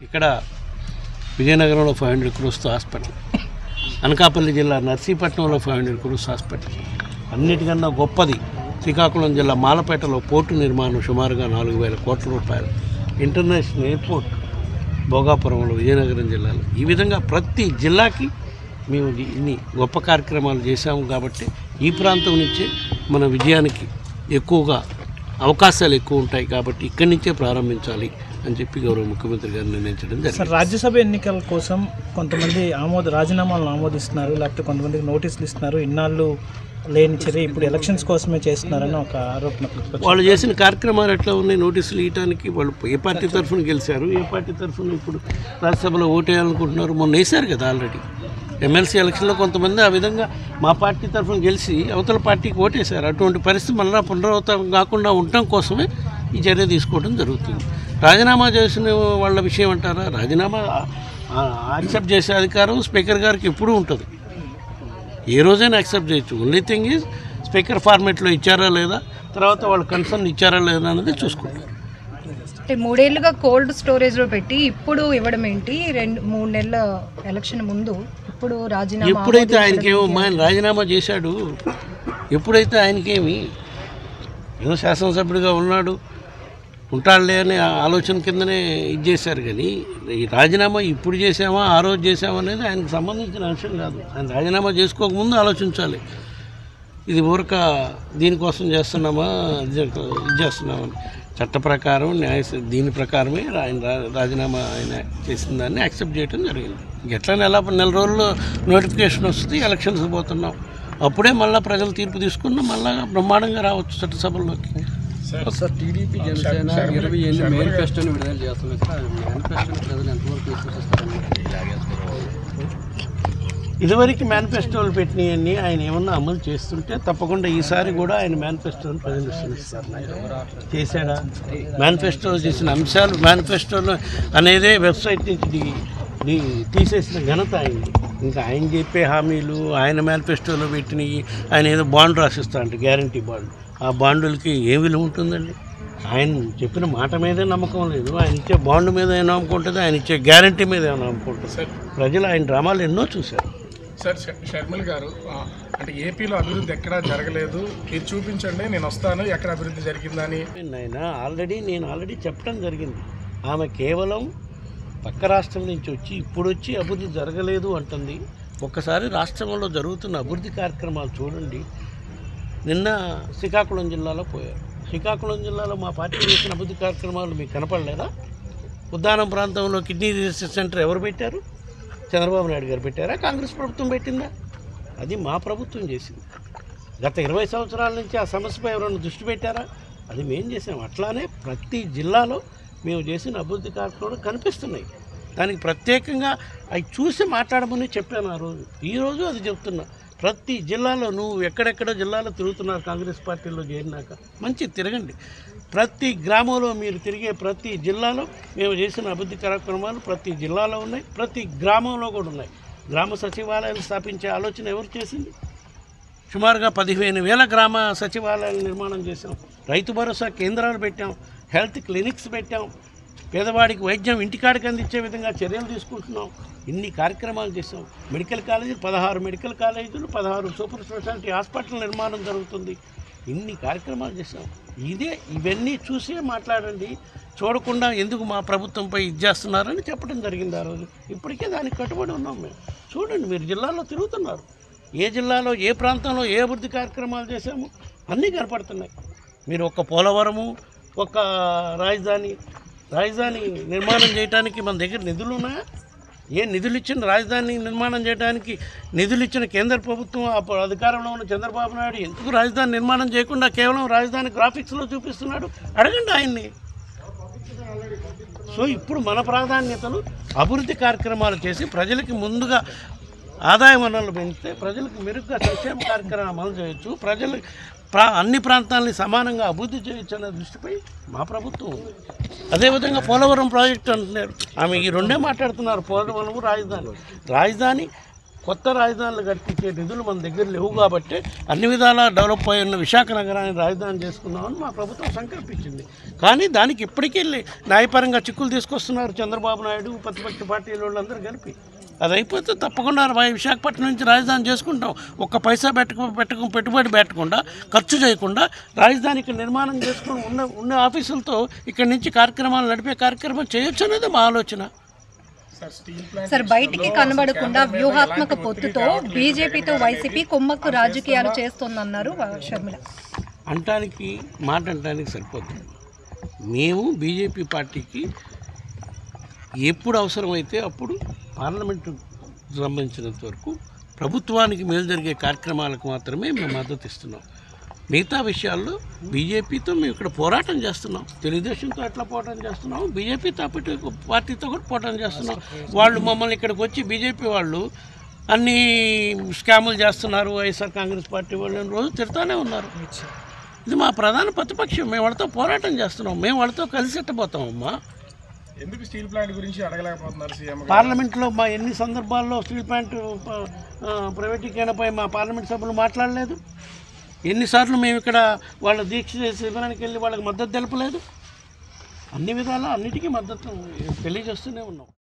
ఇక్కడ విజయనగరంలో five hundred క్రోస్తో హాస్పిటల్ అనకాపల్లి జిల్లా నర్సీపట్నంలో ఫైవ్ హండ్రెడ్ క్రోస్ హాస్పిటల్ అన్నిటికన్నా గొప్పది శ్రీకాకుళం జిల్లా మాలపేటలో పోర్టు నిర్మాణం సుమారుగా నాలుగు వేల కోట్ల రూపాయలు ఇంటర్నేషనల్ ఎయిర్పోర్ట్ భోగాపురంలో విజయనగరం జిల్లాలో ఈ విధంగా ప్రతి జిల్లాకి మేము ఇ- ఇన్ని గొప్ప కార్యక్రమాలు చేశాము కాబట్టి ఈ ప్రాంతం నుంచే మన విజయానికి ఎక్కువగా అవకాశాలు ఎక్కువ ఉంటాయి కాబట్టి ఇక్కడి నుంచే ప్రారంభించాలి అని చెప్పి గౌరవ ముఖ్యమంత్రి గారు నిర్ణయించడం సార్ జరిగింది రాజ్యసభ ఎన్నికల కోసం కొంతమంది ఆమోద రాజీనామాలను ఆమోదిస్తున్నారు లేకపోతే కొంతమందికి నోటీసులు ఇస్తున్నారు ఇన్నాళ్ళు లేని చర్య ఇప్పుడు ఎలక్షన్స్ కోసమే చేస్తున్నారని ఒక ఆరోపణ ప్రతిపక్షం వాళ్ళు చేసిన కార్యక్రమాలు ఎట్లా ఉన్నాయి నోటీసులు ఇవ్వడానికి వాళ్ళు ఏ పార్టీ తరఫున గెలిచారు ఏ పార్టీ తరఫున ఇప్పుడు రాజ్యసభలో ఓటేయాలనుకుంటున్నారు మొన్న వేశారు కదా ఆల్రెడీ ఎమ్మెల్సీ ఎలక్షన్లో కొంతమంది ఆ విధంగా మా పార్టీ తరఫున గెలిచి అవతల పార్టీకి ఓటేశారు అటువంటి పరిస్థితి మళ్ళీ పునరావృతం కాకుండా ఉండటం కోసమే ఈ చర్య తీసుకోవడం జరుగుతుంది రాజీనామా చేసిన వాళ్ళ విషయం అంటారా రాజీనామా యాక్సెప్ట్ చేసే అధికారం స్పీకర్ గారికి ఎప్పుడూ ఉంటుంది ఏ రోజైనా యాక్సెప్ట్ చేయొచ్చు ఓన్లీ థింగ్ ఈజ్ స్పీకర్ ఫార్మేట్లో ఇచ్చారా లేదా తర్వాత వాళ్ళు కన్సర్న్ ఇచ్చారా లేదా అనేది చూసుకుంటారు అంటే మూడేళ్లుగా కోల్డ్ స్టోరేజ్లో పెట్టి ఇప్పుడు ఇవ్వడం ఏంటి రెండు మూడు నెలల ఎలక్షన్ ముందు ఇప్పుడు రాజీనామా ఎప్పుడైతే ఆయనకేమో మా ఆయన రాజీనామా చేశాడు ఎప్పుడైతే ఆయనకేమి ఏదో శాసనసభ్యుడిగా ఉన్నాడు ఉంటాడులే అనే ఆలోచన కిందనే ఇది చేశారు కానీ ఈ రాజీనామా ఇప్పుడు చేసామా ఆ రోజు చేసామా అనేది ఆయనకు సంబంధించిన అంశం కాదు ఆయన రాజీనామా చేసుకోకముందు ఆలోచించాలి ఇది ఊరక దీనికోసం చేస్తున్నామా ఇది ఇది చేస్తున్నామా చట్ట ప్రకారం న్యాయ దీని ప్రకారమే ఆయన రా- రాజీనామా ఆయన చేసిన దాన్ని యాక్సెప్ట్ చేయడం జరిగింది ఎట్లా నెల నెల రోజుల్లో నోటిఫికేషన్ వస్తుంది ఎలక్షన్స్ పోతున్నాం అప్పుడే మళ్ళీ ప్రజలు తీర్పు తీసుకున్నాం మళ్ళీ బ్రహ్మాండంగా రావచ్చు చట్టసభల్లోకి సార్ టీడీపీ జనసేన ఇరవై ఎనిమిది మేనిఫెస్టోని విడుదల చేస్తున్నాయి సార్ ఆ మేనిఫెస్టోని ప్రజలు ఎంతవరకు విశ్వసిస్తారని ఇదివరకు మేనిఫెస్టోలు పెట్టినవన్నీ ఆయన ఏమన్నా అమలు చేస్తుంటే తప్పకుండా ఈసారి కూడా ఆయన మేనిఫెస్టోని ప్రజలు విశ్వసిస్తారు చేశాడా మేనిఫెస్టోలో చేసిన అంశాలు మేనిఫెస్టోలో అనేదే వెబ్సైట్ నుంచి ది- ది- తీసేసిన ఘనత ఆయనది ఇంకా ఆయన చెప్పే హామీలు ఆయన మేనిఫెస్టోలో పెట్టినవి ఆయన ఏదో బాండ్ రాసిస్తా అంటే గ్యారంటీ బాండ్ ఆ బాండులకి ఏం విలువ ఉంటుందండి ఆయన చెప్పిన మాట మీదే నమ్మకం లేదు ఆయన ఇచ్చే బాండ్ మీద ఏం నమ్మకం ఉంటుంది ఆయన ఇచ్చే గ్యారంటీ మీద ఏం నమ్మకం ఉంటుంది ప్రజలు ఆయన డ్రామాలు ఎన్నో చూశారు సార్ ష- షర్మిల గారు ఆ, అంటే ఏపీలో అభివృద్ధి ఎక్కడా జరగలేదు మీరు చూపించండి నేను వస్తాను ఎక్కడ అభివృద్ధి జరిగిందని ఆయన ఆల్రెడీ నేను ఆల్రెడీ చెప్పడం జరిగింది ఆమె కేవలం పక్క రాష్ట్రం నుంచి వచ్చి ఇప్పుడు వచ్చి అభివృద్ధి జరగలేదు అంటుంది ఒక్కసారి రాష్ట్రంలో జరుగుతున్న అభివృద్ధి కార్యక్రమాలు చూడండి నిన్న శ్రీకాకుళం జిల్లాలో పోయారు శ్రీకాకుళం జిల్లాలో మా పార్టీ చేసిన అభివృద్ధి కార్యక్రమాలు మీకు కనపడలేదా ఉద్దానం ప్రాంతంలో కిడ్నీ రీసెర్చ్ సెంటర్ ఎవరు పెట్టారు చంద్రబాబు నాయుడు గారు పెట్టారా కాంగ్రెస్ ప్రభుత్వం పెట్టిందా అది మా ప్రభుత్వం చేసింది గత ఇరవై సంవత్సరాల నుంచి ఆ సమస్యపై ఎవరైనా దృష్టి పెట్టారా అది మేము చేసాం అట్లానే ప్రతి జిల్లాలో మేము చేసిన అభివృద్ధి కార్యక్రమాలు కనిపిస్తున్నాయి దానికి ప్రత్యేకంగా అవి చూసి మాట్లాడమని చెప్పాను ఆ రోజు ఈ రోజు అది చెప్తున్నా ప్రతి జిల్లాలో నువ్వు ఎక్కడెక్కడ జిల్లాలో తిరుగుతున్నారు కాంగ్రెస్ పార్టీలో చేరినాక మంచి తిరగండి ప్రతి గ్రామంలో మీరు తిరిగే ప్రతి జిల్లాలో మేము చేసిన అభివృద్ధి కార్యక్రమాలు ప్రతి జిల్లాలో ఉన్నాయి ప్రతి గ్రామంలో కూడా ఉన్నాయి గ్రామ సచివాలయాలు స్థాపించే ఆలోచన ఎవరు చేసింది సుమారుగా పదిహేను వేల గ్రామ సచివాలయాలు నిర్మాణం చేశాం రైతు భరోసా కేంద్రాలు పెట్టాం హెల్త్ క్లినిక్స్ పెట్టాం పేదవాడికి వైద్యం ఇంటికాడికి అందించే విధంగా చర్యలు తీసుకుంటున్నాం ఇన్ని కార్యక్రమాలు చేసాం మెడికల్ కాలేజీలు పదహారు మెడికల్ కాలేజీలు పదహారు సూపర్ స్పెషాలిటీ హాస్పిటల్ నిర్మాణం జరుగుతుంది ఇన్ని కార్యక్రమాలు చేసాం ఇదే ఇవన్నీ చూసే మాట్లాడండి చూడకుండా ఎందుకు మా ప్రభుత్వంపై ఇది చేస్తున్నారని చెప్పడం జరిగింది ఆ రోజు ఇప్పటికే దానికి కట్టుబడి ఉన్నాం మేము చూడండి మీరు జిల్లాలో తిరుగుతున్నారు ఏ జిల్లాలో ఏ ప్రాంతంలో ఏ అభివృద్ధి కార్యక్రమాలు చేశాము అన్నీ కనపడుతున్నాయి మీరు ఒక్క పోలవరము ఒక్క రాజధాని రాజధాని నిర్మాణం చేయడానికి మన దగ్గర నిధులు ఉన్నాయా ఏ నిధులు ఇచ్చిన రాజధాని నిర్మాణం చేయడానికి నిధులు ఇచ్చిన కేంద్ర ప్రభుత్వం అప్పుడు అధికారంలో ఉన్న చంద్రబాబు నాయుడు ఎందుకు రాజధాని నిర్మాణం చేయకుండా కేవలం రాజధాని గ్రాఫిక్స్లో చూపిస్తున్నాడు అడగండి ఆయన్ని సో ఇప్పుడు మన ప్రాధాన్యతలు అభివృద్ధి కార్యక్రమాలు చేసి ప్రజలకి ముందుగా ఆదాయ వనరులు పెంచితే ప్రజలకు మెరుగ్గా సంక్షేమ కార్యక్రమాలు అమలు చేయొచ్చు ప్రజలు ప్రా అన్ని ప్రాంతాలని సమానంగా అభివృద్ధి చేయొచ్చు అనే దృష్టిపై మా ప్రభుత్వం ఉంది అదేవిధంగా పోలవరం ప్రాజెక్టు అంటున్నారు ఆమె ఈ రెండే మాట్లాడుతున్నారు పోలవరం రాజధాని రాజధాని కొత్త రాజధానులు కట్టించే నిధులు మన దగ్గర లేవు కాబట్టి అన్ని విధాలా డెవలప్ అయి ఉన్న విశాఖ నగరాన్ని రాజధాని చేసుకుందామని మా ప్రభుత్వం సంకల్పించింది కానీ దానికి ఇప్పటికీ న్యాయపరంగా చిక్కులు తీసుకొస్తున్నారు చంద్రబాబు నాయుడు ప్రతిపక్ష పార్టీల వాళ్ళందరూ కలిపి అది అయిపోతే తప్పకుండా రా- విశాఖపట్నం నుంచి రాజధాని చేసుకుంటాం ఒక్క పైసా పెట్టక పెట్టక పెట్టుబడి పెట్టకుండా ఖర్చు చేయకుండా రాజధాని ఇక్కడ నిర్మాణం చేసుకుని ఉన్న ఉన్న ఆఫీసులతో ఇక్కడ నుంచి కార్యక్రమాలు నడిపే కార్యక్రమం చేయొచ్చు అనేది మా ఆలోచన సార్ స్టీల్ ప్లాంట్ సార్ బయటికి కనబడకుండా వ్యూహాత్మక పొత్తుతో బీజేపీతో వైసీపీ కుమ్మక్కు రాజకీయాలు చేస్తోందన్నారు షర్మిల అంటానికి మాట అంటానికి సరిపోతుంది మేము బీజేపీ పార్టీకి ఎప్పుడు అవసరమైతే అప్పుడు పార్లమెంటు సంబంధించినంత వరకు ప్రభుత్వానికి మేలు జరిగే కార్యక్రమాలకు మాత్రమే మేము మద్దతు ఇస్తున్నాం మిగతా విషయాల్లో బీజేపీతో మేము ఇక్కడ పోరాటం చేస్తున్నాం తెలుగుదేశంతో ఎట్లా పోరాటం చేస్తున్నాం బీజేపీతో అప్పటి పార్టీతో కూడా పోరాటం చేస్తున్నాం వాళ్ళు మమ్మల్ని ఇక్కడికి వచ్చి బీజేపీ వాళ్ళు అన్ని స్కాములు చేస్తున్నారు వైఎస్ఆర్ కాంగ్రెస్ పార్టీ వాళ్ళు రోజు తిడతానే ఉన్నారు ఇది మా ప్రధాన ప్రతిపక్షం మేము వాళ్ళతో పోరాటం చేస్తున్నాం మేము వాళ్ళతో కలిసి ఎట్టబోతాం అమ్మా ఎందుకు స్టీల్ ప్లాంట్ గురించి అడగలేకపోతున్నారు సీఎం గారు? పార్లమెంట్లో మా ఎన్ని సందర్భాల్లో స్టీల్ ప్లాంట్ ఆ, ప్రైవేటీకరణపై మా పార్లమెంట్ సభ్యులు మాట్లాడలేదు ఎన్నిసార్లు మేము ఇక్కడ వాళ్ళ దీక్ష శిబిరానికి వెళ్ళి వాళ్ళకి మద్దతు తెలపలేదు అన్ని విధాలా అన్నిటికీ మద్దతు తెలియజేస్తూనే ఉన్నాం